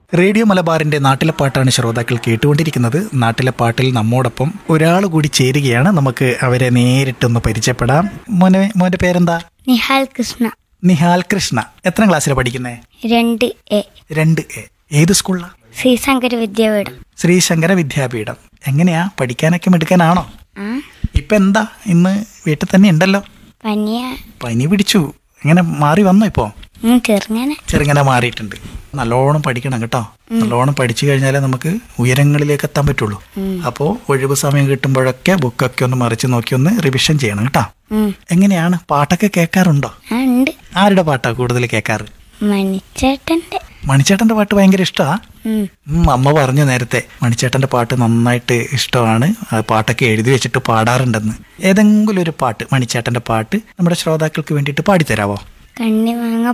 Radio മലബാറിന്റെ നാട്ടിലെ പാട്ടാണ് ശ്രോതാക്കൾ കേട്ടുകൊണ്ടിരിക്കുന്നത് നാട്ടിലെ പാട്ടിൽ നമ്മോടൊപ്പം ഒരാൾ കൂടി ചേരുകയാണ് നമുക്ക് അവരെ നേരിട്ടൊന്ന് പരിചയപ്പെടാം മോനെ മോന്റെ പേരെന്താ നിഹാൽ കൃഷ്ണ നിഹാൽ കൃഷ്ണ എത്ര ക്ലാസ്സിലാണ് പഠിക്കുന്നേ രണ്ട് എ രണ്ട് എ ഏത് സ്കൂളിലാ ശ്രീശങ്കര വിദ്യാപീഠം ശ്രീശങ്കര വിദ്യാപീഠം എങ്ങനെയാ പഠിക്കാനൊക്കെ മിടുക്കാനാണോ ആ ഇപ്പൊ എന്താ ഇന്ന് വീട്ടിൽ തന്നെ ഉണ്ടല്ലോ പനിയ പനി പിടിച്ചു എങ്ങനെ മാറി വന്നോ ഇപ്പോ ഉം, ചെറുങ്ങനെ ചെറുങ്ങനെ മാറിയിട്ടുണ്ട് നല്ലോണം പഠിക്കണം കേട്ടോ നല്ലോണം പഠിച്ചു കഴിഞ്ഞാലേ നമുക്ക് ഉയരങ്ങളിലേക്ക് എത്താൻ പറ്റുള്ളൂ അപ്പോൾ ഒഴിവ് സമയം കിട്ടുമ്പോഴൊക്കെ ബുക്കൊക്കെ ഒന്ന് മറിച്ച് നോക്കി ഒന്ന് റിവിഷൻ ചെയ്യണം കേട്ടോ ഉം. എങ്ങനെയാണ് പാട്ടൊക്കെ കേൾക്കാറുണ്ടോ ആ ഉണ്ട് ആരുടെ പാട്ടാ കൂടുതൽ കേൾക്കാറ് മണിച്ചേട്ടന്റെ മണിച്ചേട്ടന്റെ പാട്ട് ഭയങ്കര ഇഷ്ടമാ ഉം. ഉം, അമ്മ പറഞ്ഞു നേരത്തെ മണിച്ചേട്ടന്റെ പാട്ട് നന്നായിട്ട് ഇഷ്ടമാണ് ആ പാട്ടൊക്കെ എഴുതി വെച്ചിട്ട് പാടാറുണ്ടെന്ന് ഏതെങ്കിലും ഒരു പാട്ട് മണിച്ചേട്ടന്റെ പാട്ട് നമ്മുടെ ശ്രോതാക്കൾക്ക് വേണ്ടിയിട്ട് പാടിത്തരാവോ കണ്ണിമാങ്ങ